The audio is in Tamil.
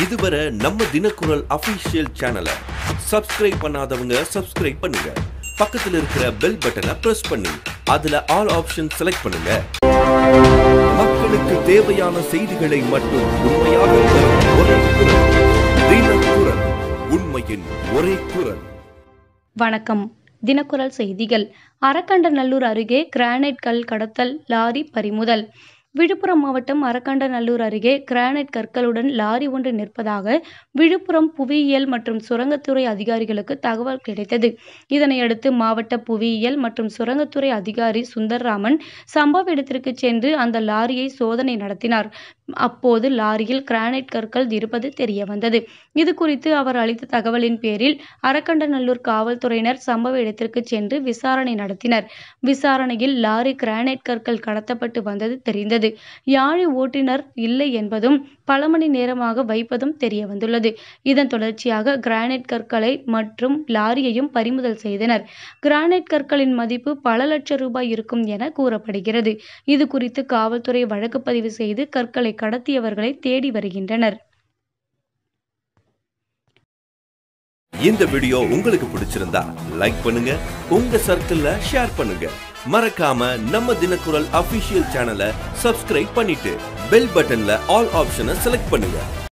இதுவரை நம்ம தினக்குரல் அபிஷியல் சேனலை சப்ஸ்கிரைப் பண்ணாதவங்க சப்ஸ்கிரைப் பண்ணுங்க பக்கத்துல இருக்கிற பெல் பட்டனை பிரஸ் பண்ணி அதுல ஆல் ஆப்ஷன் செலக்ட் பண்ணுங்க மக்களுக்கு தேவையான செய்திகளை மட்டும் உண்மையாக தரும் ஒரே குரல் தினக்குரல் உண்மையின் ஒரே குரல் வணக்கம் தினக்குரல் செய்திகள் அரக்கண்டநல்லூர் அருகே கிரானைட் கல் கடத்தல் லாரி பறிமுதல் விழுப்புரம் மாவட்டம் அரக்கண்டநல்லூர் அருகே கிரானைட் கற்களுடன் லாரி ஒன்று நிற்பதாக விழுப்புரம் புவியியல் மற்றும் சுரங்கத்துறை அதிகாரிகளுக்கு தகவல் கிடைத்தது இதனையடுத்து மாவட்ட புவியியல் மற்றும் சுரங்கத்துறை அதிகாரி சுந்தர்ராமன் சம்பவ இடத்திற்கு சென்று அந்த லாரியை சோதனை நடத்தினார் அப்போது லாரியில் கிரானைட் கற்கள் இருப்பது தெரிய வந்தது இது குறித்து அவர் அளித்த தகவலின் பேரில் அரக்கண்டநல்லூர் காவல்துறையினர் சம்பவ இடத்திற்கு சென்று விசாரணை நடத்தினர் விசாரணையில் லாரி கிரானைட் கற்கள் கடத்தப்பட்டு வந்தது தெரிந்தது யாழி ஓட்டுநர் இல்லை என்பதும் பல மணி நேரமாக வைப்பதும் தெரிய வந்துள்ளது இதன் தொடர்ச்சியாக கிரானைட் கற்களை மற்றும் லாரியையும் பறிமுதல் செய்தனர் கிரானைட் கற்களின் மதிப்பு பல லட்சம் ரூபாய் இருக்கும் என கூறப்படுகிறது இது குறித்து காவல்துறை வழக்கு பதிவு செய்து கற்களை கடத்தியவர்களை தேடி வருகின்றனர் இந்த வீடியோ உங்களுக்கு பிடிச்சிருந்தா லைக் பண்ணுங்க உங்க சர்க்கிள்ல ஷேர் பண்ணுங்க மறக்காம நம்ம தினக்குரல் அபிஷியல் சேனலை சப்ஸ்கிரைப் பண்ணிட்டு பெல் பட்டன்ல ஆல் ஆப்ஷனை செலக்ட் பண்ணுங்க